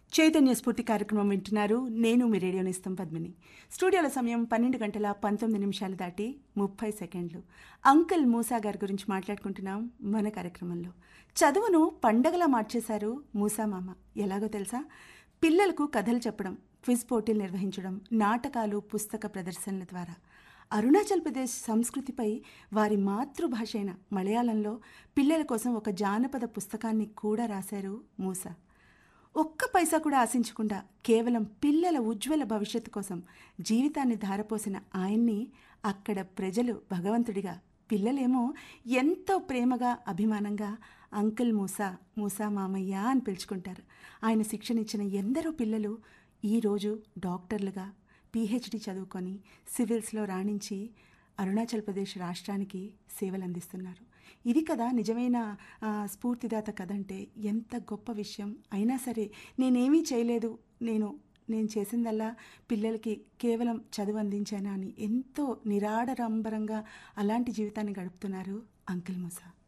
చైతన్య స్ఫూర్తి కార్యక్రమం వింటున్నారు నేను మీ రేడియో నిస్తం పద్మిని స్టూడియోల సమయం పన్నెండు గంటల పంతొమ్మిది నిమిషాలు దాటి ముప్పై సెకండ్లు అంకుల్ మూసా గారి గురించి మాట్లాడుకుంటున్నాం మన కార్యక్రమంలో చదువును పండగలా మార్చేశారు మూసా మామ ఎలాగో తెలుసా పిల్లలకు కథలు చెప్పడం క్విజ్ పోటీలు నిర్వహించడం నాటకాలు పుస్తక ప్రదర్శనల ద్వారా అరుణాచల్ ప్రదేశ్ సంస్కృతిపై వారి మాతృభాష అయిన మలయాళంలో పిల్లల కోసం ఒక జానపద పుస్తకాన్ని కూడా రాశారు మూసా ఒక్క పైసా కూడా ఆశించకుండా కేవలం పిల్లల ఉజ్వల భవిష్యత్తు కోసం జీవితాన్ని ధారపోసిన ఆయన్ని అక్కడ ప్రజలు భగవంతుడిగా పిల్లలేమో ఎంతో ప్రేమగా అభిమానంగా అంకుల్ మూసా మూసా మామయ్య అని పిలుచుకుంటారు ఆయన శిక్షణిచ్చిన ఎందరో పిల్లలు ఈరోజు డాక్టర్లుగా పీహెచ్డీ చదువుకొని సివిల్స్లో రాణించి అరుణాచల్ ప్రదేశ్ రాష్ట్రానికి సేవలు అందిస్తున్నారు ఇది కదా నిజమైన ఆ, స్ఫూర్తిదాత కథ అంటే ఎంత గొప్ప విషయం అయినా సరే నేనేమీ చేయలేదు నేను నేను చేసిందల్లా పిల్లలకి కేవలం చదువు అందించాను అని ఎంతో నిరాడరంబరంగా అలాంటి జీవితాన్ని గడుపుతున్నారు అంకుల్ ముసా